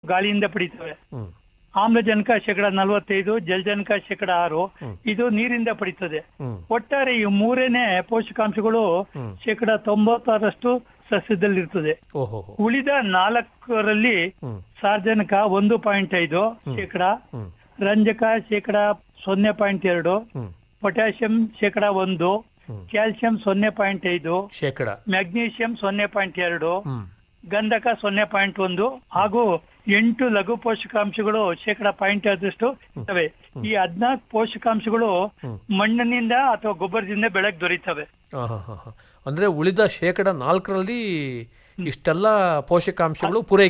ಗಾಳಿಯಿಂದ ಪಡಿತವೆ ಹ್ಮ್ ಆಮ್ಲಜನಕ ಶೇಕಡ ನಲವತ್ತೈದು ಜಲಜನಕ ಶೇಕಡ ಆರು ಹ್ಮ್. ಇದು ನೀರಿಂದ ಪಡಿತದೆ ಹ್ಮ್ ಒಟ್ಟಾರೆ ಈ ಮೂರೇನೆ ಪೋಷಕಾಂಶಗಳು ಹ್ಮ್. ಶೇಕಡ ತೊಂಬತ್ತಾರಷ್ಟು ಸಸ್ಯದಲ್ಲಿರ್ತದೆ ಓಹೋ ಉಳಿದ ನಾಲ್ಕರಲ್ಲಿ ಹ್ಮ್ ಸಾರ್ವಜನಿಕ ಒಂದು ಪಾಯಿಂಟ್ ಐದು ಶೇಕಡ ಹ್ಮ್ ರಂಜಕ ಶೇಕಡ ಸೊನ್ನೆ ಪಾಯಿಂಟ್ ಎರಡು ಹ್ಮ್ ಪೊಟ್ಯಾಷಿಯಂ ಶೇಕಡ ಒಂದು ಹ್ಮ್. ಕ್ಯಾಲ್ಸಿಯಂ ಸೊನ್ನೆ ಪಾಯಿಂಟ್ ಐದು ಶೇಕಡ ಮ್ಯಾಗ್ನೀಷಿಯಂ ಸೊನ್ನೆ ಪಾಯಿಂಟ್ ಎರಡು ಹ್ಮ್ ಗಂಧಕ ಸೊನ್ನೆ ಪಾಯಿಂಟ್ ಒಂದು ಹಾಗೂ ಎಂಟು ಲಘು ಪೋಷಕಾಂಶಗಳು ಶೇಕಡ ಪಾಯಿಂಟ್ ಆದಷ್ಟು ಇರ್ತವೆ ಈ ಹದ್ನಾಲ್ಕು ಪೋಷಕಾಂಶಗಳು ಹ್ಮ್. ಮಣ್ಣಿನಿಂದ ಅಥವಾ ಗೊಬ್ಬರದಿಂದ ಬೆಳಕ್ ದೊರೀತವೆ ಆ, ಹಾ, ಹಾ, ಹಾ. ಅಂದ್ರೆ ಉಳಿದ ಶೇಕಡ ನಾಲ್ಕರಲ್ಲಿ ಇಷ್ಟೆಲ್ಲ ಪೋಷಕಾಂಶಗಳು ಪೂರೈಕೆ